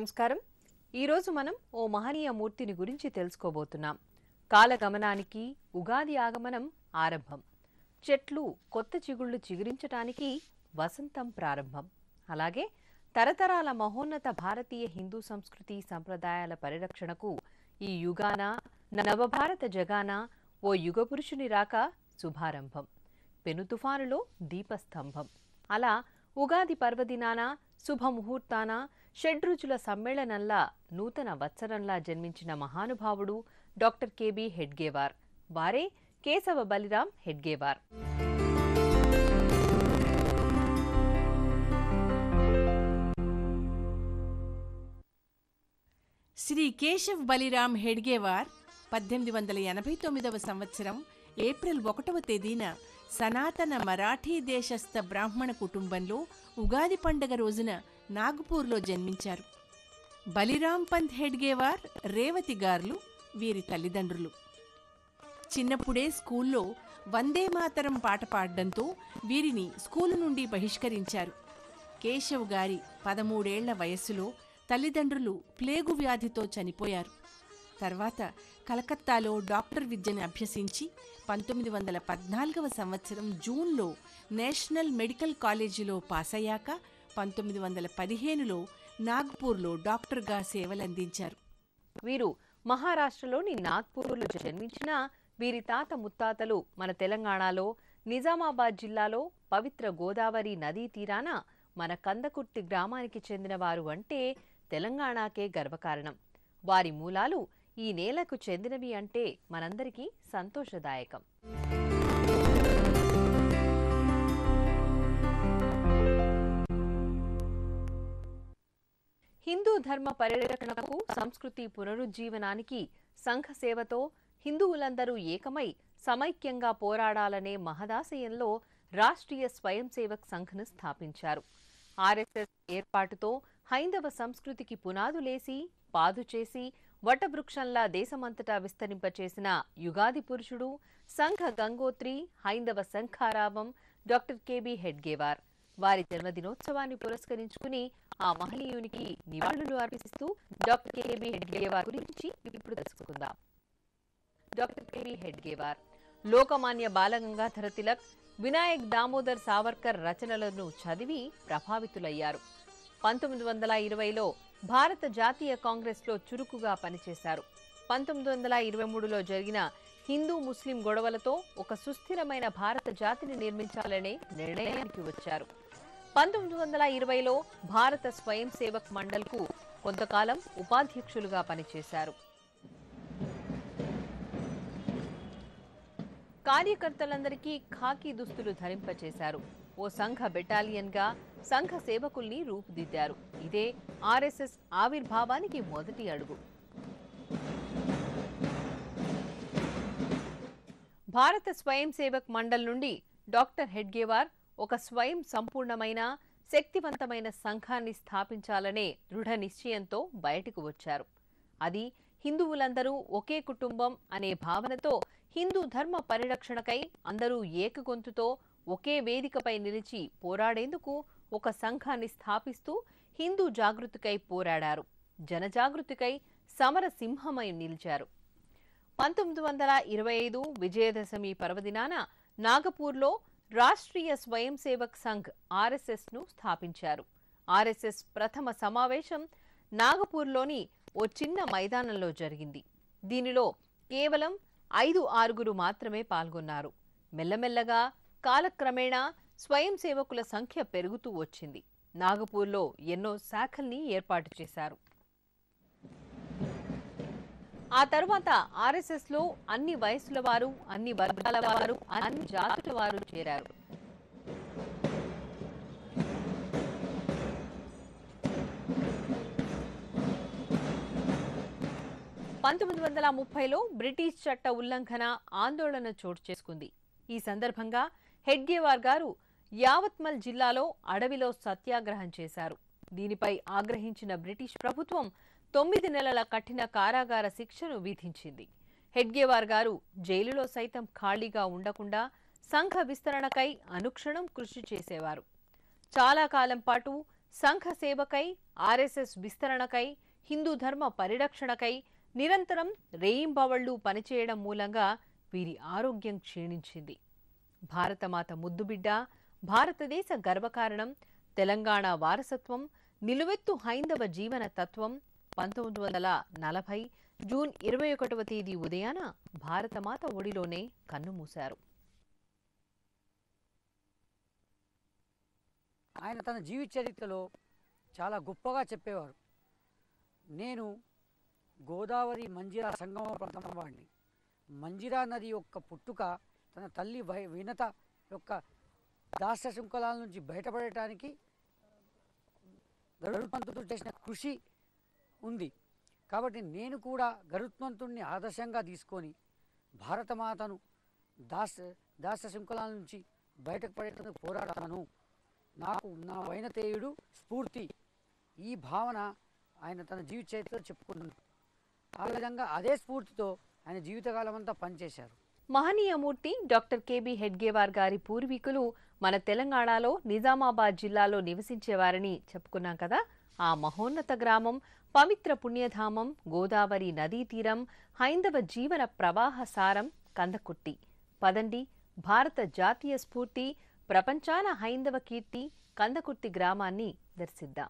నమస్కారం ఈరోజు మనం ఓ మహనీయ మూర్తిని గురించి తెలుసుకోబోతున్నాం కాలగమనానికి ఉగాది ఆగమనం ఆరంభం చెట్లు కొత్త చిగుళ్ళు చిగురించటానికి వసంతం ప్రారంభం అలాగే తరతరాల మహోన్నత భారతీయ హిందూ సంస్కృతి సంప్రదాయాల పరిరక్షణకు ఈ యుగాన నవభారత జగాన ఓ యుగపురుషుని రాక శుభారంభం పెను తుఫానులో దీపస్తంభం అలా ఉగాది పర్వదినాన శుభముహూర్తాన షడ్రుచుల సమ్మేళనంలా నూతన వత్సరంలా జన్మించిన మహానుభావుడు డాక్టర్ కెబి హెడ్గేవార్ వారే కేశవ బలిరాం హెడ్గేవార్ శ్రీ కేశవ్ బలిరామ్ హెడ్గేవార్ పద్దెనిమిది వందల ఎనభై తొమ్మిదవ సంవత్సరం ఏప్రిల్ ఒకటవ తేదీన సనాతన మరాఠీ దేశస్థ బ్రాహ్మణ కుటుంబంలో ఉగాది పండగ రోజున నాగపూర్లో జన్మించారు బలిరామ్ పంత్ హెడ్గేవార్ రేవతి గార్లు వీరి తల్లిదండ్రులు చిన్నప్పుడే స్కూల్లో వందే మాతరం పాట పాడడంతో వీరిని స్కూలు నుండి బహిష్కరించారు కేశవ్ గారి పదమూడేళ్ల వయస్సులో తల్లిదండ్రులు ప్లేగు వ్యాధితో చనిపోయారు తర్వాత కలకత్తాలో డాక్టర్ విద్యను అభ్యసించి పంతొమ్మిది వందల పద్నాలుగవ సంవత్సరం జూన్లో నేషనల్ మెడికల్ కాలేజీలో పాసయ్యాక పంతొమ్మిది వందల పదిహేనులో నాగ్పూర్లో డాక్టర్గా సేవలందించారు వీరు మహారాష్ట్రలోని నాగ్పూర్లో జన్మించిన వీరి తాత ముత్తాతలు మన తెలంగాణలో నిజామాబాద్ జిల్లాలో పవిత్ర గోదావరి నదీ తీరాన మన కందకుర్తి గ్రామానికి చెందినవారు అంటే తెలంగాణకే గర్వకారణం వారి మూలాలు ఈ నేలకు చెందినవి అంటే మనందరికీ సంతోషదాయకం హిందూ ధర్మ పరిరక్షణకు సంస్కృతి పునరుజ్జీవనానికి సంఘ సేవతో హిందువులందరూ ఏకమై సమైక్యంగా పోరాడాలనే మహదాశయంలో రాష్ట్రీయ స్వయం సేవక్ సంఘ్ను స్థాపించారు ఆర్ఎస్ఎస్ ఏర్పాటుతో హైందవ సంస్కృతికి పునాదులేసి పాదు చేసి వటవృక్షంలా దేశమంతటా విస్తరింపచేసిన యుగాది పురుషుడు సంఘ గంగోత్రి హైందవ సంఖారావం డాక్టర్ కెబి హెడ్గేవార్ వారి జన్మదినోత్సవాన్ని పురస్కరించుకుని ఆ మహనీయునికి నివాళులు అర్పిస్తూ డాక్టర్ కెబి హెడ్గేవార్ గురించి ఇప్పుడు తెలుసుకుందాం డాక్టర్ కెబి హెడ్గేవార్ లోకమాన్య బాలగంగాధర తిలక్ వినాయక్ దామోదర్ సావర్కర్ రచనలను చదివి ప్రభావితులయ్యారు పంతొమ్మిది వందల ఇరవైలో భారత జాతీయ కాంగ్రెస్లో చురుకుగా పనిచేశారు పంతొమ్మిది వందల ఇరవై మూడులో జరిగిన హిందూ ముస్లిం గొడవలతో ఒక సుస్థిరమైన భారత జాతిని నిర్మించాలనే నిర్ణయానికి వచ్చారు పంతొమ్మిది వందల ఇరవైలో భారత స్వయం సేవక్ మండల్కు కొంతకాలం ఉపాధ్యక్షులుగా పనిచేశారు కార్యకర్తలందరికీ ఖాకీ దుస్తులు ధరింపచేశారు ఓ సంఘ బెటాలియన్గా సంఘ సేవకుల్ని రూపుదిద్దారు ఇదే ఆర్ఎస్ఎస్ ఆవిర్భావానికి మొదటి అడుగు భారత స్వయం సేవక్ మండల్ నుండి డాక్టర్ హెడ్గేవార్ ఒక స్వయం సంపూర్ణమైన శక్తివంతమైన సంఘాన్ని స్థాపించాలనే దృఢ నిశ్చయంతో బయటకు వచ్చారు అది హిందువులందరూ ఒకే కుటుంబం అనే భావనతో హిందూ ధర్మ పరిరక్షణకై అందరూ ఏకగొంతుతో ఒకే వేదికపై నిలిచి పోరాడేందుకు ఒక సంఘాన్ని స్థాపిస్తూ హిందూ జాగృతికై పోరాడారు జనజాగృతికై సమర సింహమై నిలిచారు పంతొమ్మిది వందల ఇరవై ఐదు విజయదశమి పర్వదినాన నాగపూర్లో రాష్ట్రీయ స్వయం సేవక్ సంఘ్ ఆర్ఎస్ఎస్ ను స్థాపించారు ఆర్ఎస్ఎస్ ప్రథమ సమావేశం నాగపూర్లోని ఓ చిన్న మైదానంలో జరిగింది దీనిలో కేవలం ఐదు ఆరుగురు మాత్రమే పాల్గొన్నారు మెల్లమెల్లగా కాలక్రమేణా స్వయం సేవకుల సంఖ్య పెరుగుతూ వచ్చింది నాగపూర్లో ఎన్నో శాఖల్ని ఏర్పాటు చేశారు ఆ తర్వాత ఆర్ఎస్ఎస్ లో అన్ని వయసుల వారు అన్ని వర్గాల వారు అన్ని జాతుల వారు చేరారు పంతొమ్మిది వందల ముప్పైలో బ్రిటిష్ చట్ట ఉల్లంఘన ఆందోళన చోటు చేసుకుంది ఈ సందర్భంగా హెడ్గేవార్ గారు యావత్మల్ జిల్లాలో అడవిలో సత్యాగ్రహం చేశారు దీనిపై ఆగ్రహించిన బ్రిటిష్ ప్రభుత్వం తొమ్మిది నెలల కఠిన కారాగార శిక్షను విధించింది హెడ్గేవార్ గారు జైలులో సైతం ఖాళీగా ఉండకుండా సంఘ విస్తరణకై అనుక్షణం కృషి చేసేవారు చాలా కాలం పాటు సంఘ సేవకై ఆర్ఎస్ఎస్ విస్తరణకై హిందూ ధర్మ పరిరక్షణకై నిరంతరం రేయింబవళ్లు పనిచేయడం మూలంగా వీరి ఆరోగ్యం క్షీణించింది భారతమాత ముద్దుబిడ్డ భారతదేశ గర్వకారణం తెలంగాణ వారసత్వం నిలువెత్తు హైందవ జీవన తత్వం పంతొమ్మిది వందల నలభై జూన్ ఇరవై ఒకటవ తేదీ ఉదయాన భారతమాత ఒడిలోనే కన్నుమూశారు ఆయన తన జీవిత చరిత్రలో చాలా గొప్పగా చెప్పేవారు నేను గోదావరి మంజిరా సంగమ ప్రాంతం వాడిని మంజిరా నది యొక్క పుట్టుక తన తల్లి వై- వినత యొక్క దాస్య శృంఖలాల నుంచి బయటపడటానికి గరుత్మంతుడు చేసిన కృషి ఉంది కాబట్టి నేను కూడా గరుత్మంతుడిని ఆదర్శంగా తీసుకొని భారతమాతను దాస్ దాస్య శృంఖలాల నుంచి బయటకు పడేందుకు పోరాడతాను నాకు నా వైనతేయుడు స్ఫూర్తి ఈ భావన ఆయన తన జీవిత చరిత్రలో చెప్పుకున్నాడు ఆ విధంగా అదే స్ఫూర్తితో ఆయన జీవితకాలం అంతా పనిచేశారు మహనీయమూర్తి డాక్టర్ కెబి హెడ్గేవార్ గారి పూర్వీకులు మన తెలంగాణలో నిజామాబాద్ జిల్లాలో నివసించేవారని చెప్పుకున్నాం కదా ఆ మహోన్నత గ్రామం పవిత్ర పుణ్యధామం గోదావరి నదీ తీరం హైందవ జీవన ప్రవాహ సారం కందకుర్తి పదండి భారత జాతీయ స్ఫూర్తి ప్రపంచాన హైందవ కీర్తి కందకుర్తి గ్రామాన్ని దర్శిద్దాం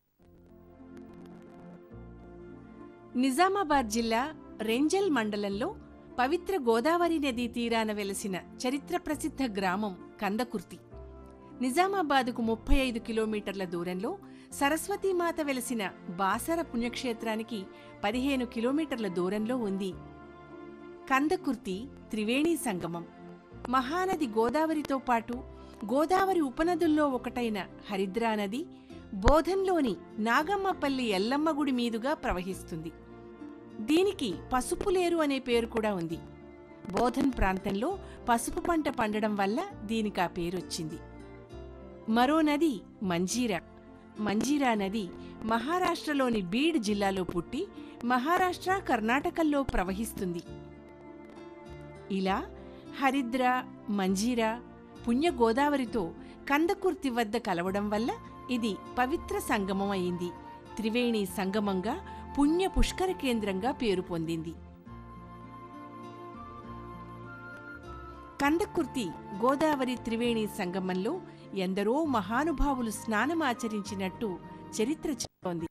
నిజామాబాద్ జిల్లా రెంజల్ మండలంలో పవిత్ర గోదావరి నదీ తీరాన వెలసిన చరిత్ర ప్రసిద్ధ గ్రామం కందకుర్తి నిజామాబాదుకు ముప్పై ఐదు కిలోమీటర్ల దూరంలో సరస్వతీమాత వెలసిన బాసర పుణ్యక్షేత్రానికి పదిహేను కిలోమీటర్ల దూరంలో ఉంది కందకుర్తి త్రివేణి సంగమం మహానది గోదావరితో పాటు గోదావరి ఉపనదుల్లో ఒకటైన హరిద్రా నది బోధన్లోని నాగమ్మపల్లి ఎల్లమ్మ గుడి మీదుగా ప్రవహిస్తుంది దీనికి పసుపులేరు అనే పేరు కూడా ఉంది బోధన్ ప్రాంతంలో పసుపు పంట పండడం వల్ల దీనికి ఆ పేరొచ్చింది మరో నది మంజీరా మంజీరా నది మహారాష్ట్రలోని బీడ్ జిల్లాలో పుట్టి మహారాష్ట్ర కర్ణాటకల్లో ప్రవహిస్తుంది ఇలా హరిద్ర మంజీరా పుణ్య గోదావరితో కందకుర్తి వద్ద కలవడం వల్ల ఇది పవిత్ర సంగమం అయింది త్రివేణి సంగమంగా పుణ్య పుష్కర కేంద్రంగా పేరు పొందింది కందకుర్తి గోదావరి త్రివేణి సంగమంలో ఎందరో మహానుభావులు స్నానమాచరించినట్టు చరిత్ర చెబుతోంది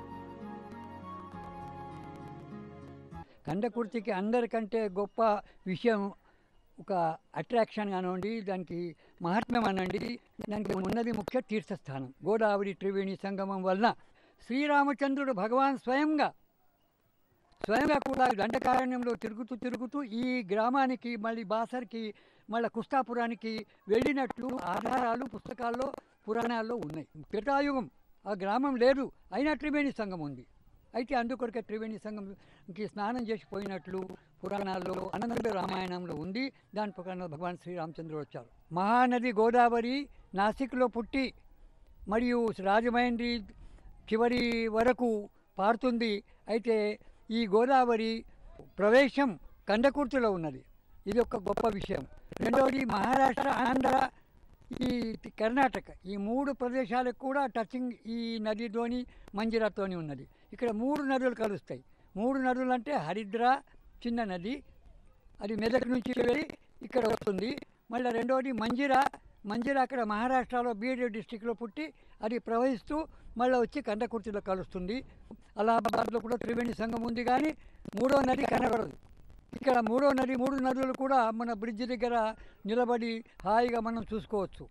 కందకుర్తికి అందరికంటే గొప్ప విషయం ఒక అట్రాక్షన్ కానివ్వండి దానికి మహాత్మ్యం అనండి దానికి ఉన్నది ముఖ్య తీర్థస్థానం గోదావరి త్రివేణి సంగమం వలన శ్రీరామచంద్రుడు భగవాన్ స్వయంగా స్వయంగా కూడా దండకారణ్యంలో తిరుగుతూ తిరుగుతూ ఈ గ్రామానికి మళ్ళీ బాసర్కి మళ్ళీ కుస్తాపురానికి వెళ్ళినట్లు ఆధారాలు పుస్తకాల్లో పురాణాల్లో ఉన్నాయి త్రేతాయుగం ఆ గ్రామం లేదు అయినా త్రివేణి సంఘం ఉంది అయితే అందుకొరకే త్రివేణి సంఘంకి స్నానం చేసి పోయినట్లు పురాణాల్లో అనంత రామాయణంలో ఉంది దాని ప్రకారం భగవాన్ శ్రీరామచంద్రుడు వచ్చారు మహానది గోదావరి నాసిక్లో పుట్టి మరియు రాజమహేంద్రి చివరి వరకు పారుతుంది అయితే ఈ గోదావరి ప్రవేశం కందకుర్తిలో ఉన్నది ఇది ఒక గొప్ప విషయం రెండవది మహారాష్ట్ర ఆంధ్ర ఈ కర్ణాటక ఈ మూడు ప్రదేశాలకు కూడా టచింగ్ ఈ నదితోని మంజిరాతోని ఉన్నది ఇక్కడ మూడు నదులు కలుస్తాయి మూడు నదులు అంటే హరిద్ర చిన్న నది అది మెదక్ నుంచి వెళ్ళి ఇక్కడ వస్తుంది మళ్ళీ రెండవది మంజిరా మంజిరా అక్కడ మహారాష్ట్రలో బీడ్ డిస్టిక్లో పుట్టి అది ప్రవహిస్తూ మళ్ళీ వచ్చి కందకుర్తిలో కలుస్తుంది అలహాబాద్లో కూడా త్రివేణి సంఘం ఉంది కానీ మూడో నది కనబడదు ఇక్కడ మూడో నది మూడు నదులు కూడా మన బ్రిడ్జ్ దగ్గర నిలబడి హాయిగా మనం చూసుకోవచ్చు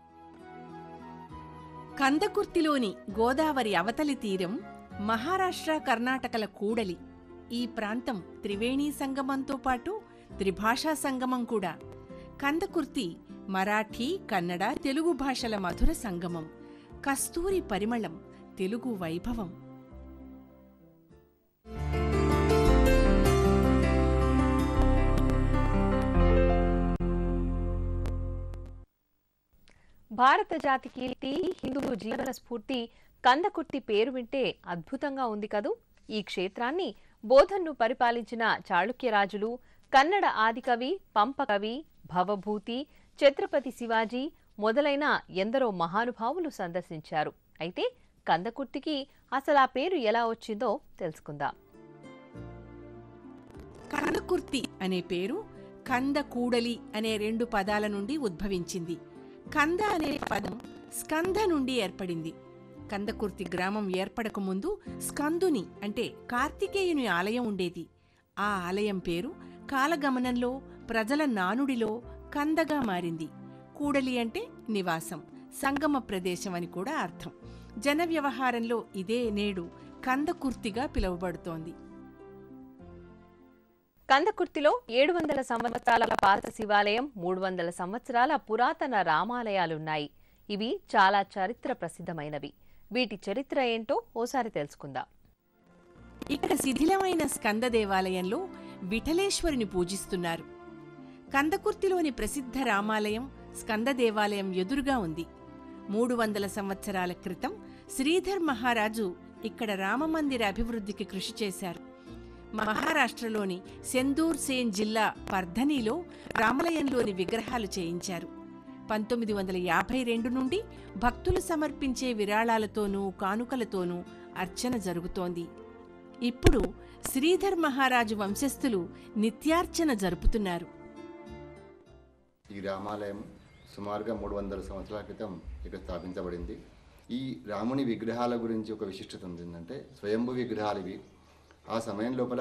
కందకుర్తిలోని గోదావరి అవతలి తీరం మహారాష్ట్ర కర్ణాటకల కూడలి ఈ ప్రాంతం త్రివేణి సంగమంతో పాటు త్రిభాషా సంగమం కూడా కందకుర్తి మరాఠీ కన్నడ తెలుగు భాషల మధుర సంగమం కస్తూరి పరిమళం తెలుగు వైభవం భారత జాతి కీర్తి హిందూ జీవన స్ఫూర్తి కందకుర్తి పేరు వింటే అద్భుతంగా ఉంది కదూ ఈ క్షేత్రాన్ని బోధన్ను పరిపాలించిన చాళుక్య రాజులు కన్నడ ఆదికవి పంపకవి భవభూతి ఛత్రపతి శివాజీ మొదలైన ఎందరో మహానుభావులు సందర్శించారు అయితే కందకుర్తికి అసలు ఆ పేరు ఎలా వచ్చిందో తెలుసుకుందాం కందకుర్తి అనే పేరు కంద కూడలి అనే రెండు పదాల నుండి ఉద్భవించింది కంద అనే పదం స్కంద నుండి ఏర్పడింది కందకుర్తి గ్రామం ఏర్పడక ముందు స్కందుని అంటే కార్తికేయుని ఆలయం ఉండేది ఆ ఆలయం పేరు కాలగమనంలో ప్రజల నానుడిలో కందగా మారింది కూడలి అంటే నివాసం సంగమ ప్రదేశం అని కూడా అర్థం జన వ్యవహారంలో ఇదే నేడు కందకుర్తిగా పిలువబడుతోంది కందకుర్తిలో ఏడు వందల సంవత్సరాల పాత శివాలయం మూడు వందల సంవత్సరాల పురాతన రామాలయాలున్నాయి ఇవి చాలా చరిత్ర ప్రసిద్ధమైనవి వీటి చరిత్ర ఏంటో ఓసారి తెలుసుకుందాం ఇక్కడ శిథిలమైన స్కంద దేవాలయంలో విఠలేశ్వరుని పూజిస్తున్నారు కందకుర్తిలోని ప్రసిద్ధ రామాలయం స్కంద దేవాలయం ఎదురుగా ఉంది మూడు వందల సంవత్సరాల క్రితం శ్రీధర్ మహారాజు ఇక్కడ రామమందిర అభివృద్ధికి కృషి చేశారు మహారాష్ట్రలోని సెందూర్ సేన్ జిల్లా పర్ధనీలో రామాలయంలోని విగ్రహాలు చేయించారు పంతొమ్మిది వందల యాభై రెండు నుండి భక్తులు సమర్పించే విరాళాలతోనూ కానుకలతోనూ అర్చన జరుగుతోంది ఇప్పుడు శ్రీధర్ మహారాజు వంశస్థులు నిత్యార్చన జరుపుతున్నారు ఈ రామాలయం సుమారుగా మూడు వందల సంవత్సరాల క్రితం ఇక్కడ స్థాపించబడింది ఈ రాముని విగ్రహాల గురించి ఒక విశిష్టత ఉంది ఏంటంటే స్వయంభు విగ్రహాలు ఇవి ఆ సమయం లోపల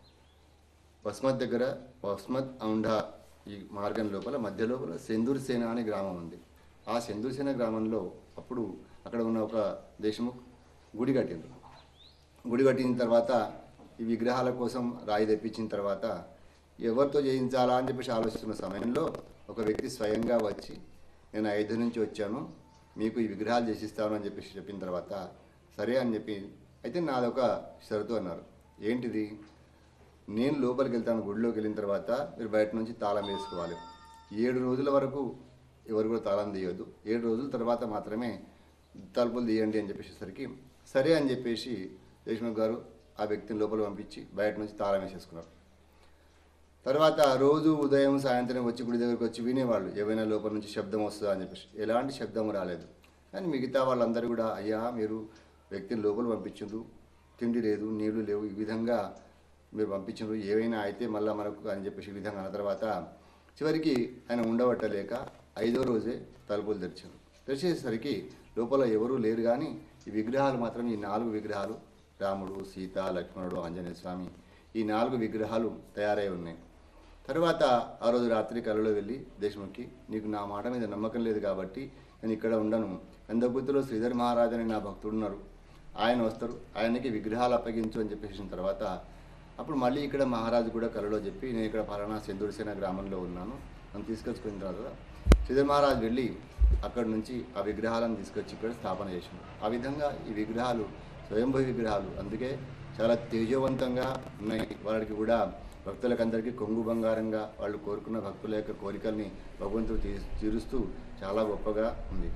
వస్మత్ దగ్గర వస్మత్ ఔంఢ ఈ మార్గం లోపల మధ్య లోపల సెందూర్ సేన అనే గ్రామం ఉంది ఆ సెందూర్ సేన గ్రామంలో అప్పుడు అక్కడ ఉన్న ఒక దేశము గుడి కట్టిండ్రు గుడి కట్టిన తర్వాత ఈ విగ్రహాల కోసం రాయి తెప్పించిన తర్వాత ఎవరితో చేయించాలా అని చెప్పేసి ఆలోచిస్తున్న సమయంలో ఒక వ్యక్తి స్వయంగా వచ్చి నేను ఐదు నుంచి వచ్చాను మీకు ఈ విగ్రహాలు చేసిస్తాను అని చెప్పేసి చెప్పిన తర్వాత సరే అని చెప్పి అయితే నాదొక షరతు అన్నారు ఏంటిది నేను లోపలికి వెళ్తాను గుడిలోకి వెళ్ళిన తర్వాత మీరు బయట నుంచి తాళం వేసుకోవాలి ఏడు రోజుల వరకు ఎవరు కూడా తాళం తీయొద్దు ఏడు రోజుల తర్వాత మాత్రమే తలుపులు తీయండి అని చెప్పేసరికి సరే అని చెప్పేసి దేశముఖ్ గారు ఆ వ్యక్తిని లోపల పంపించి బయట నుంచి తాళం వేసేసుకున్నారు తర్వాత రోజు ఉదయం సాయంత్రం వచ్చి గుడి దగ్గరికి వచ్చి వినేవాళ్ళు ఏవైనా లోపల నుంచి శబ్దం వస్తుందా అని చెప్పేసి ఎలాంటి శబ్దం రాలేదు కానీ మిగతా వాళ్ళందరూ కూడా అయ్యా మీరు వ్యక్తిని లోపల పంపించిండ్రు తిండి లేదు నీళ్లు లేవు ఈ విధంగా మీరు పంపించిండ్రు ఏవైనా అయితే మళ్ళీ మనకు అని చెప్పేసి ఈ విధంగా అన్న తర్వాత చివరికి ఆయన ఉండబట్టలేక ఐదో రోజే తలుపులు తెరిచారు తెరిచేసరికి లోపల ఎవరూ లేరు కానీ ఈ విగ్రహాలు మాత్రం ఈ నాలుగు విగ్రహాలు రాముడు సీత లక్ష్మణుడు ఆంజనేయ స్వామి ఈ నాలుగు విగ్రహాలు తయారై ఉన్నాయి తర్వాత ఆ రోజు రాత్రి కలలో వెళ్ళి దేశముఖి నీకు నా మాట మీద నమ్మకం లేదు కాబట్టి నేను ఇక్కడ ఉండను నందగుత్తులో శ్రీధర్ మహారాజ్ అని నా భక్తుడు ఉన్నారు ఆయన వస్తారు ఆయనకి విగ్రహాలు అప్పగించు అని చెప్పేసిన తర్వాత అప్పుడు మళ్ళీ ఇక్కడ మహారాజు కూడా కలలో చెప్పి నేను ఇక్కడ పలానా సెందుడిసేన గ్రామంలో ఉన్నాను నన్ను తీసుకొచ్చుకున్న తర్వాత శ్రీధర్ మహారాజు వెళ్ళి అక్కడ నుంచి ఆ విగ్రహాలను తీసుకొచ్చి ఇక్కడ స్థాపన చేసిండు ఆ విధంగా ఈ విగ్రహాలు స్వయంభూ విగ్రహాలు అందుకే చాలా తేజవంతంగా ఉన్నాయి వాళ్ళకి కూడా భక్తులకందరికీ కొంగు బంగారంగా వాళ్ళు కోరుకున్న భక్తుల యొక్క కోరికల్ని భగవంతుడు తీ- తీరుస్తూ చాలా గొప్పగా ఉంది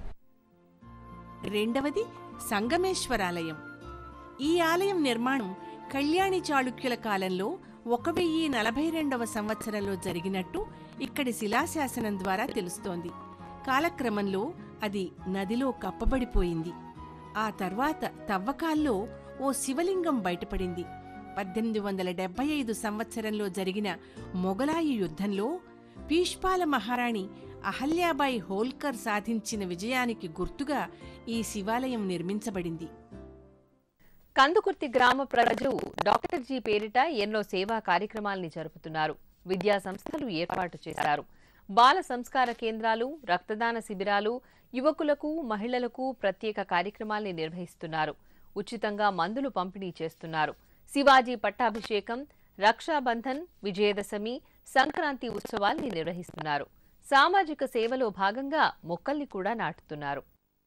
రెండవది సంగమేశ్వరాలయం ఈ ఆలయం నిర్మాణం కళ్యాణి చాళుక్యుల కాలంలో ఒక వెయ్యి నలభై రెండవ సంవత్సరంలో జరిగినట్టు ఇక్కడి శిలాశాసనం ద్వారా తెలుస్తోంది కాలక్రమంలో అది నదిలో కప్పబడిపోయింది ఆ తర్వాత తవ్వకాల్లో ఓ శివలింగం బయటపడింది పద్దెనిమిది వందల డెబ్బై ఐదు సంవత్సరంలో జరిగిన మొగలాయి యుద్ధంలో పీష్పాల మహారాణి అహల్యాబాయి హోల్కర్ సాధించిన విజయానికి గుర్తుగా ఈ శివాలయం నిర్మించబడింది కందుకుర్తి గ్రామ ప్రజలు డాక్టర్ జీ పేరిట ఎన్నో సేవా కార్యక్రమాల్ని జరుపుతున్నారు విద్యా సంస్థలు ఏర్పాటు చేశారు బాల సంస్కార కేంద్రాలు రక్తదాన శిబిరాలు యువకులకు మహిళలకు ప్రత్యేక కార్యక్రమాల్ని నిర్వహిస్తున్నారు ఉచితంగా మందులు పంపిణీ చేస్తున్నారు శివాజీ పట్టాభిషేకం రక్షాబంధన్ విజయదశమి సంక్రాంతి ఉత్సవాల్ని నిర్వహిస్తున్నారు సామాజిక సేవలో భాగంగా మొక్కల్ని కూడా నాటుతున్నారు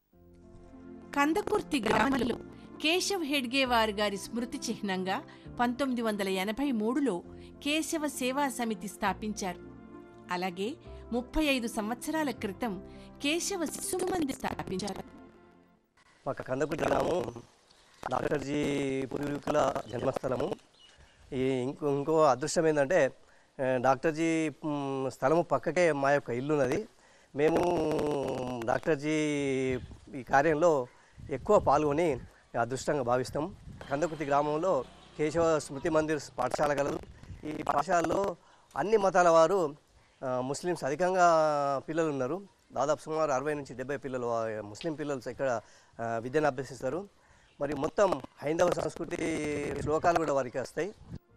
కందకుర్తి గ్రామంలో కేశవ్ హెడ్గేవార్ గారి స్మృతి చిహ్నంగా పంతొమ్మిది వందల ఎనభై మూడులో కేశవ సేవా సమితి స్థాపించారు అలాగే ముప్పై ఐదు సంవత్సరాల క్రితం కేశవ శిశు మందిర్ స్థాపించారు మా కందకుర్తి గ్రామం డాక్టర్జీ పూర్వీకుల జన్మస్థలము ఈ ఇంకో ఇంకో అదృష్టం ఏంటంటే ఆ, డాక్టర్జీ మ్, స్థలము పక్కకే మా యొక్క ఇల్లు ఉన్నది మేము డాక్టర్జీ ఈ కార్యంలో ఎక్కువ పాల్గొని అదృష్టంగా భావిస్తాం కందకుర్తి గ్రామంలో కేశవ స్మృతి మందిర్ పాఠశాల కలదు ఈ పాఠశాలలో అన్ని మతాల వారు ఆ, ముస్లిమ్స్ అధికంగా పిల్లలు ఉన్నారు దాదాపు సుమారు అరవై నుంచి డెబ్బై పిల్లలు ఆ, ముస్లిం పిల్లలు ఇక్కడ ఆ, విద్యను అభ్యసిస్తారు మరి మొత్తం హైందవ సంస్కృతి శ్లోకాలు కూడా వారికి వస్తాయి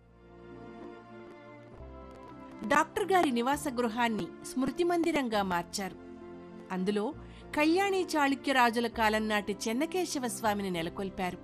డాక్టర్ గారి నివాస గృహాన్ని స్మృతి మందిరంగా మార్చారు అందులో కళ్యాణి చాళుక్య రాజుల కాలం నాటి చెన్నకేశవ స్వామిని నెలకొల్పారు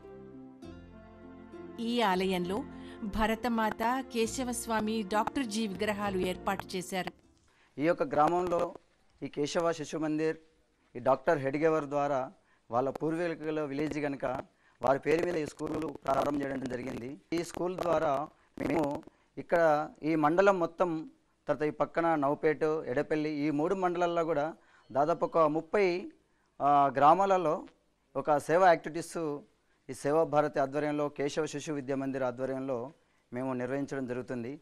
ఈ ఆలయంలో భరతమాత కేశవస్వామి డాక్టర్ జీ విగ్రహాలు ఏర్పాటు చేశారు ఈ యొక్క గ్రామంలో ఈ కేశవ శిశు మందిర్ ఈ డాక్టర్ హెడ్గేవర్ ద్వారా వాళ్ళ పూర్వీకుల విలేజ్ కనుక వారి పేరు మీద ఈ స్కూలు ప్రారంభం చేయడం జరిగింది ఈ స్కూల్ ద్వారా మేము ఇక్కడ ఈ మండలం మొత్తం తర్వాత ఈ పక్కన నౌపేట ఎడపల్లి ఈ మూడు మండలాల్లో కూడా దాదాపు ఒక ముప్పై ఆ, గ్రామాలలో ఒక సేవా యాక్టివిటీస్ ఈ సేవా భారతి ఆధ్వర్యంలో కేశవ శిశు విద్యా మందిర్ ఆధ్వర్యంలో మేము నిర్వహించడం జరుగుతుంది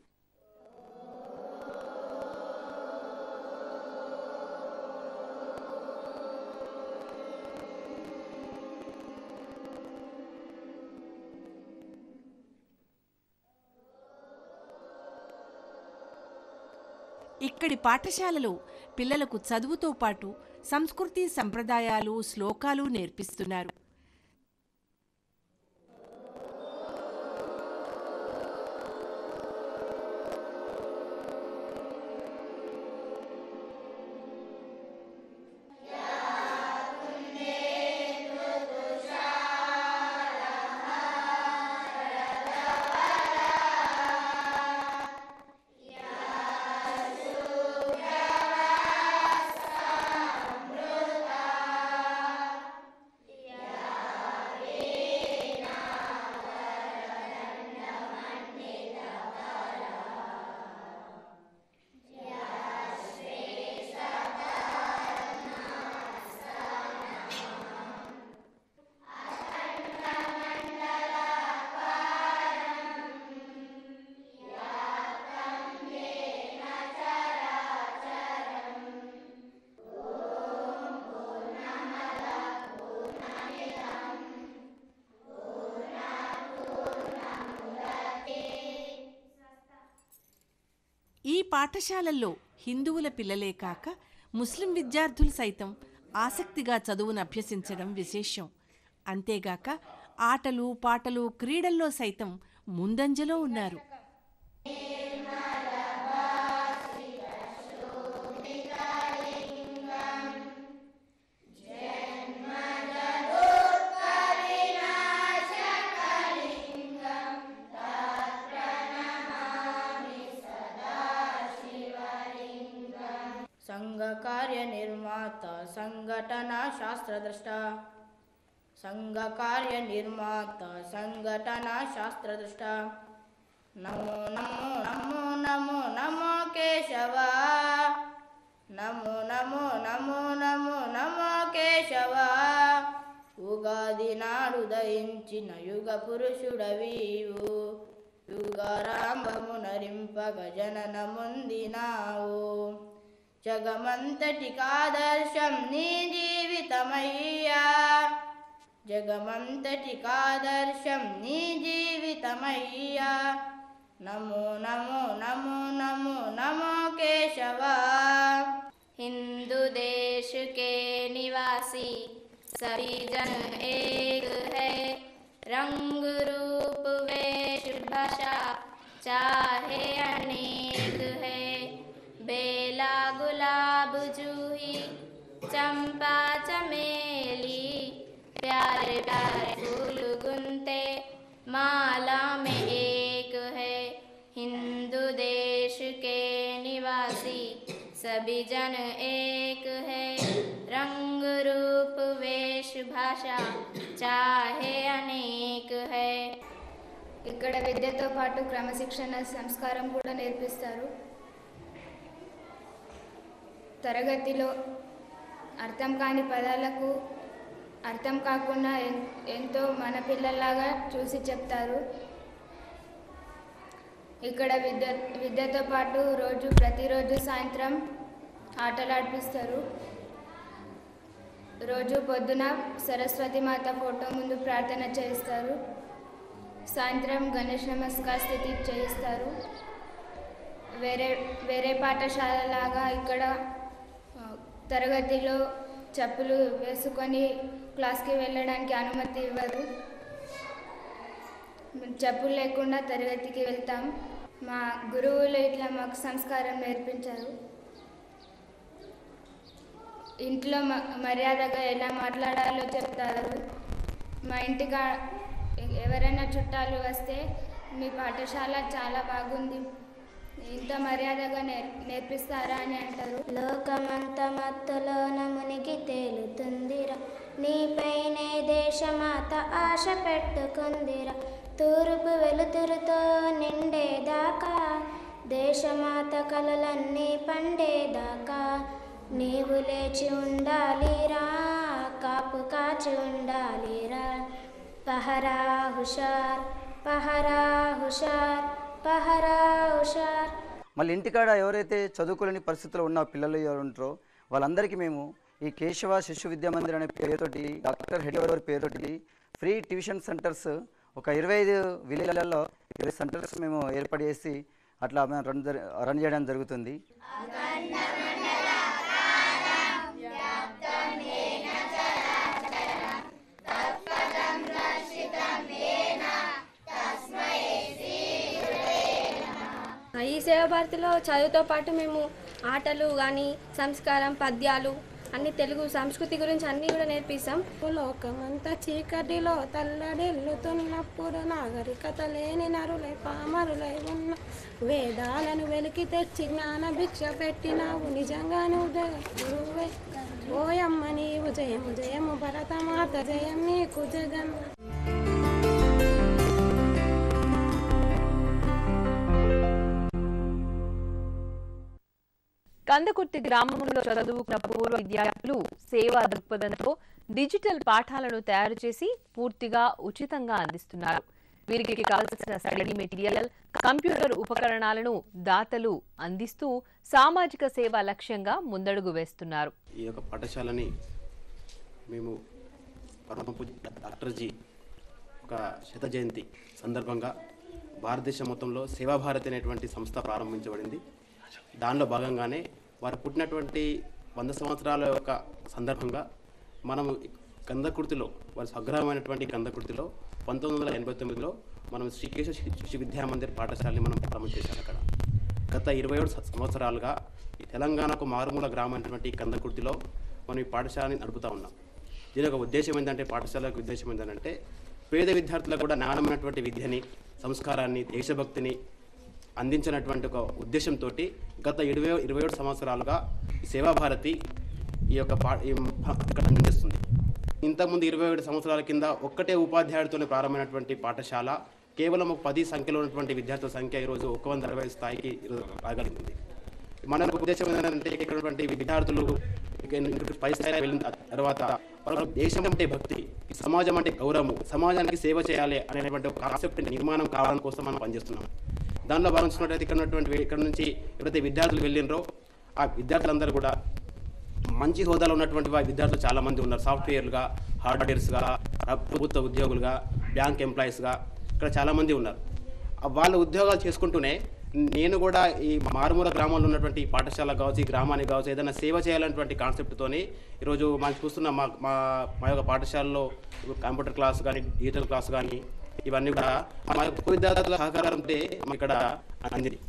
ఇక్కడి పాఠశాలలో పిల్లలకు చదువుతో పాటు సంస్కృతి సంప్రదాయాలు శ్లోకాలు నేర్పిస్తున్నారు ఈ పాఠశాలల్లో హిందువుల పిల్లలే కాక ముస్లిం విద్యార్థులు సైతం ఆసక్తిగా చదువును అభ్యసించడం విశేషం అంతేగాక ఆటలు పాటలు క్రీడల్లో సైతం ముందంజలో ఉన్నారు సంఘకార్యనిర్మాత సంఘటన శాస్త్రదృష్ట సంఘకార్యనిర్మాత సంఘటన శాస్త్రదృష్ట నమో నమో నమో నమో నమో కేశవ నమో నమో నమో నమో నమో కేశవ ఉగాది నాడు దయించిన యుగ పురుషుడవీవు యుగారంభము నరింపగ జననముందినావు జగమంతటికాదర్శం నీ జీవితమయ్యా జగమంతటికాదర్శం నీ జీవితమయ్యా నమో నమో నమో నమో నమో కేశవ हिंदू देश के निवासी सभी जन एक है रंग रूप वेश भाषा चाहे अनेक है बेला गुलाब जूही चंपा चमेली प्यारे प्यारे फूल गुनते माला में एक है हिंदू देश के निवासी सभी जन एक है रंग रूप वेश भाषा चाहे अनेक है ఇక్కడ విద్యతో పాటు క్రమశిక్షణ సంస్కారం కూడా నేర్పిస్తారు తరగతిలో అర్థం కాని పదాలకు అర్థం కాకుండా ఎన్- ఎంతో మన పిల్లల్లాగా చూసి చెప్తారు ఇక్కడ విద్య విద్యతో పాటు రోజు ప్రతిరోజు సాయంత్రం ఆటలు ఆడిపిస్తారు రోజు పొద్దున సరస్వతి మాత ఫోటో ముందు ప్రార్థన చేస్తారు సాయంత్రం గణేష్ నమస్కార స్థితి చేయిస్తారు వేరే వేరే పాఠశాల లాగా ఇక్కడ ఆ, తరగతిలో చెప్పులు వేసుకొని క్లాస్కి వెళ్ళడానికి అనుమతి ఇవ్వరు చెప్పులు లేకుండా తరగతికి వెళ్తాం మా గురువులు ఇట్లా మాకు సంస్కారం నేర్పించారు ఇంట్లో మ- మర్యాదగా ఎలా మాట్లాడాలో చెప్తారు మా ఇంటిగా ఎవరైనా చుట్టాలు వస్తే మీ పాఠశాల చాలా బాగుంది ఇంత మర్యాదగా నేర్ నేర్పిస్తారా అని అంటారు లోకమంత మత్తులోన మునిగి తేలుతుందిరా నీపైనే దేశమాత ఆశ పెట్టుకుందిరా తూర్పు వెలుతురుతో నిండేదాకా దేశమాత కలలన్నీ పండేదాకా నీవు లేచి ఉండాలిరా కాపు కాచి ఉండాలిరా పహరా హుషార్ పహరా హుషార్ పహరా హుషార్ మళ్ళీ ఇంటికాడ ఎవరైతే చదువుకోలేని పరిస్థితుల్లో ఉన్న పిల్లలు ఎవరు ఉంటారో వాళ్ళందరికీ మేము ఈ కేశవ శిశు విద్యా మందిర్ అనే పేరుతోటి డాక్టర్ హెడ్ ఎవరి పేరుతోటి ఫ్రీ ట్యూషన్ సెంటర్స్ ఒక ఇరవై ఐదు విలేజ్లలో ఇరవై సెంటర్స్ మేము ఏర్పాటు చేసి అట్లా మేము రన్ జరి- రన్ చేయడం జరుగుతుంది ఈ సేవా భారతిలో చదువుతో పాటు మేము ఆటలు కానీ సంస్కారం పద్యాలు అన్ని తెలుగు సంస్కృతి గురించి అన్నీ కూడా నేర్పిస్తాం లోకమంతా చీకటిలో తల్లడిల్లుతున్నప్పుడు నాగరికత లేని నరులై పామరులై ఉన్న వేదాలను వెలికి తెచ్చి జ్ఞాన భిక్ష పెట్టినావు నిజంగా నువ్వు జగ గురువే ఓయమ్మ నీవు జయము జయము భరతమాత జయం నీకు జగన్ కందకుర్తి గ్రామంలో చదువుకున్న పూర్వ విద్యార్థులు సేవా దృక్పథంతో డిజిటల్ పాఠాలను తయారు చేసి పూర్తిగా ఉచితంగా అందిస్తున్నారు వీరికి కావాల్సిన స్టడీ మెటీరియల్ కంప్యూటర్ ఉపకరణాలను దాతలు అందిస్తూ సామాజిక సేవ లక్ష్యంగా ముందడుగు వేస్తున్నారు ఈ యొక్క పాఠశాలని మేము పరమ పూజ్య డాక్టర్జీ ఒక శత జయంతి సందర్భంగా భారతదేశం మొత్తంలో సేవాభారతి అనేటువంటి సంస్థ ప్రారంభించబడింది దానిలో భాగంగానే వారు పుట్టినటువంటి వంద సంవత్సరాల యొక్క సందర్భంగా మనము కందకుర్తిలో వారి స్వగ్రామైనటువంటి కందకుర్తిలో పంతొమ్మిది వందల ఎనభై తొమ్మిదిలో మనం శ్రీకేశ శిశు విద్యా మందిర్ పాఠశాలని మనం ప్రారంభం చేశాం అక్కడ గత ఇరవై ఏడు సంవత్సరాలుగా ఈ తెలంగాణకు మారుమూల గ్రామైనటువంటి కందకుర్తిలో మనం ఈ పాఠశాలని నడుపుతా ఉన్నాం దీని యొక్క ఉద్దేశం ఏంటంటే పాఠశాల యొక్క ఉద్దేశం ఏంటంటే పేద విద్యార్థులకు కూడా నాణ్యమైనటువంటి విద్యని సంస్కారాన్ని దేశభక్తిని అందించినటువంటి ఒక ఉద్దేశంతో గత ఇరవై ఇరవై ఏడు సంవత్సరాలుగా ఈ సేవాభారతి ఈ యొక్క పా ఈ ప- ఇక్కడ అందిస్తుంది ఇంతకుముందు ఇరవై ఏడు సంవత్సరాల కింద ఒక్కటే ఉపాధ్యాయుడితోనే ప్రారంభమైనటువంటి పాఠశాల కేవలం ఒక పది సంఖ్యలో ఉన్నటువంటి విద్యార్థుల సంఖ్య ఈరోజు ఒక వంద అరవై స్థాయికి ఈరోజు రాగలిగింది మన యొక్క ఉద్దేశం ఏంటంటే ఇక్కడ ఉన్నటువంటి విద్యార్థులు ఇక పై స్థాయిలో వెళ్ళిన తర్వాత వాళ్ళ దేశం అంటే భక్తి సమాజం అంటే గౌరవము సమాజానికి సేవ చేయాలి అనేటువంటి ఒక కాన్సెప్ట్ నిర్మాణం కావడం కోసం మనం పనిచేస్తున్నాం దానిలో భాగం చూసినట్లయితే ఇక్కడ ఉన్నటువంటి ఇక్కడ నుంచి ఎవరైతే విద్యార్థులు వెళ్ళినరో ఆ విద్యార్థులందరూ కూడా మంచి హోదాలో ఉన్నటువంటి వా- విద్యార్థులు చాలా మంది ఉన్నారు సాఫ్ట్వేర్లుగా హార్డ్వేర్స్గా ప్రభుత్వ ఉద్యోగులుగా బ్యాంక్ ఎంప్లాయీస్గా ఇక్కడ చాలా మంది ఉన్నారు ఆ వాళ్ళ ఉద్యోగాలు చేసుకుంటూనే నేను కూడా ఈ మారుమూల గ్రామంలో ఉన్నటువంటి ఈ పాఠశాల కావచ్చు ఈ గ్రామానికి కావచ్చు ఏదైనా సేవ చేయాలన్నటువంటి కాన్సెప్ట్తోని ఈరోజు మనం చూస్తున్న మా మా మా యొక్క పాఠశాలలో కంప్యూటర్ క్లాస్ కానీ డిజిటల్ క్లాస్ కానీ ఇవన్నీ కూడా మా యొక్క విద్యార్థుల సహకారంతో మాకు ఇక్కడ అందింది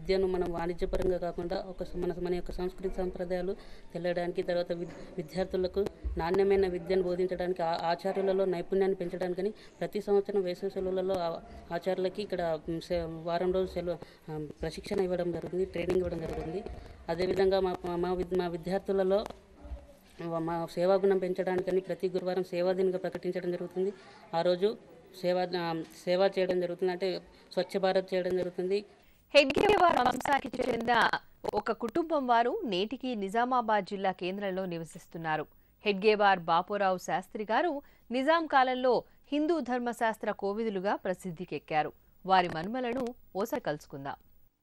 విద్యను మనం వాణిజ్యపరంగా కాకుండా ఒక మన మన యొక్క సంస్కృతి సంప్రదాయాలు తెలియడానికి తర్వాత విద్- విద్యార్థులకు నాణ్యమైన విద్యను బోధించడానికి ఆ- ఆచార్యులలో నైపుణ్యాన్ని పెంచడానికని ప్రతి సంవత్సరం వేసవి సెలవులలో ఆ- ఆచార్యులకి ఇక్కడ మ్, సె- వారం రోజులు సెలవు ఆ, ప్రశిక్షణ ఇవ్వడం జరుగుతుంది ట్రైనింగ్ ఇవ్వడం జరుగుతుంది అదేవిధంగా మా మా విద్- మా విద్యార్థులలో మా సేవాగుణం పెంచడానికని ప్రతి గురువారం సేవా దినంగా ప్రకటించడం జరుగుతుంది ఆ రోజు సేవ సేవ చేయడం జరుగుతుంది అంటే స్వచ్ఛ భారత్ చేయడం జరుగుతుంది హెడ్గేవార్ వంశానికి చెందిన ఒక కుటుంబం వారు నేటికి నిజామాబాద్ జిల్లా కేంద్రంలో నివసిస్తున్నారు హెడ్గేవార్ బాపురావు శాస్త్రి గారు నిజాం కాలంలో హిందూ ధర్మశాస్త్ర కోవిదులుగా ప్రసిద్ధికెక్కారు వారి మనుమలను ఓసారి కలుసుకుందాం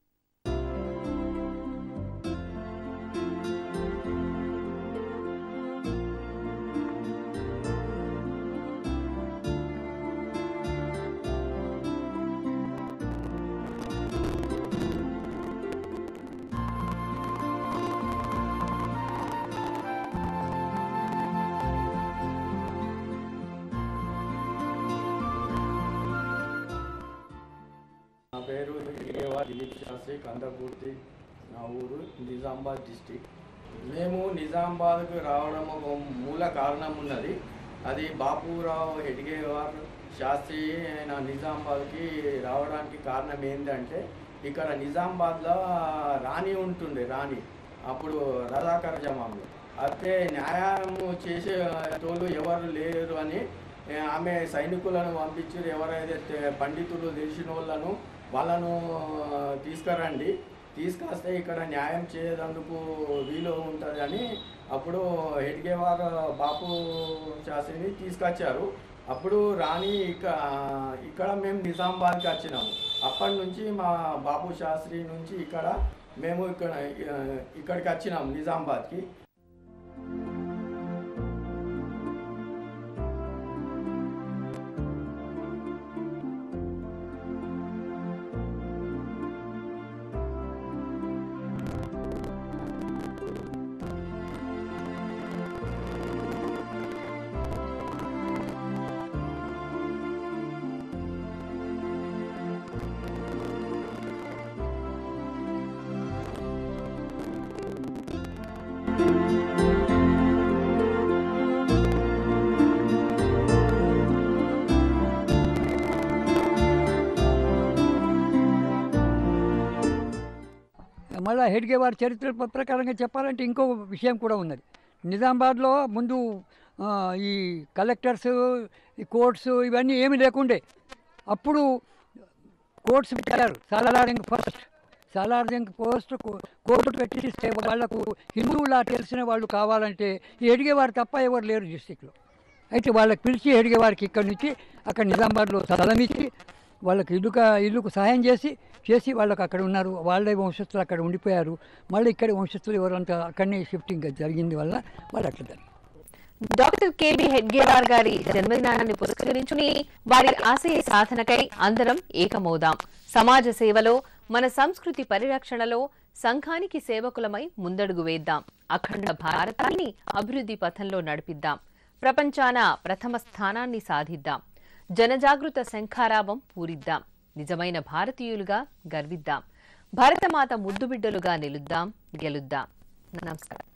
నా పేరు ఇలియవా దిలీప్ శాస్త్రి కందపూర్తి నా ఊరు నిజామాబాద్ డిస్టిక్ మేము నిజామాబాద్కు రావడం ఒక మూల కారణం ఉన్నది అది బాపురావు హెడ్గేవార్ శాస్త్రి ఆయన నిజామాబాద్కి రావడానికి కారణం ఏంటంటే ఇక్కడ నిజామాబాద్లో రాణి ఉంటుండే రాణి అప్పుడు రజాకర్ జమాన్లో అయితే న్యాయం చేసే తోలు ఎవరు లేరు అని ఏ, ఆమె సైనికులను పంపించారు ఎవరైతే తె- పండితులు తెలిసిన వాళ్ళను వాళ్ళను ఆ, తీసుకురండి తీసుకొస్తే ఇక్కడ న్యాయం చేయదందుకు వీలు ఉంటుంది అని అప్పుడు హెడ్గేవార్ బాపు శాస్త్రిని తీసుకొచ్చారు అప్పుడు రాణి ఇక ఇక్కడ మేము నిజామాబాద్కి వచ్చినాము అప్పటి నుంచి మా బాపు శాస్త్రి నుంచి ఇక్కడ మేము ఇక్కడ ఆ, ఇక్కడికి వచ్చినాము నిజామాబాద్కి మళ్ళీ హెడ్గే వారి చరిత్ర ప్ర- ప్రకారంగా చెప్పాలంటే ఇంకో విషయం కూడా ఉన్నది నిజామాబాద్లో ముందు ఆ, ఈ కలెక్టర్స్ ఈ కోర్ట్స్ ఇవన్నీ ఏమీ లేకుండే అప్పుడు కోర్ట్స్ పెట్టారు సాలారింగ్ ఫస్ట్ సాలారింగ్ పోస్ట్ కోర్టు పెట్టిస్తే వాళ్లకు హిందువులా తెలిసిన వాళ్ళు కావాలంటే ఈ ఎడిగేవారు తప్ప ఎవరు లేరు డిస్టిక్లో అయితే వాళ్ళకి పిలిచి ఎడిగేవారికి ఇక్కడి నుంచి అక్కడ నిజామాబాద్లో స్థలం ఇచ్చి వాళ్ళకి ఇల్లుక ఇల్లుకు సహాయం చేసి చేసి వాళ్ళకి అక్కడ ఉన్నారు వాళ్ళే వంశస్థులు అక్కడ ఉండిపోయారు మళ్ళీ ఇక్కడ వంశస్థులు ఎవరంతా అక్కడనే షిఫ్టింగ్ జరిగింది వల్ల వాళ్ళు అట్లా జరిగింది డాక్టర్ కేబి హెడ్గేవార్ గారి జన్మదినాన్ని పురస్కరించుని వారి ఆశయ సాధనకై అందరం ఏకమవుదాం సమాజ సేవలో మన సంస్కృతి పరిరక్షణలో సంఘానికి సేవకులమై ముందడుగు వేద్దాం అఖండ భారతాన్ని అభివృద్ధి పథంలో నడిపిద్దాం ప్రపంచాన ప్రథమ స్థానాన్ని సాధిద్దాం జనజాగృత శంఖారావం పూరిద్దాం నిజమైన భారతీయులుగా గర్విద్దాం భరతమాత ముద్దుబిడ్డలుగా నిలుద్దాం గెలుద్దాం నమస్కారం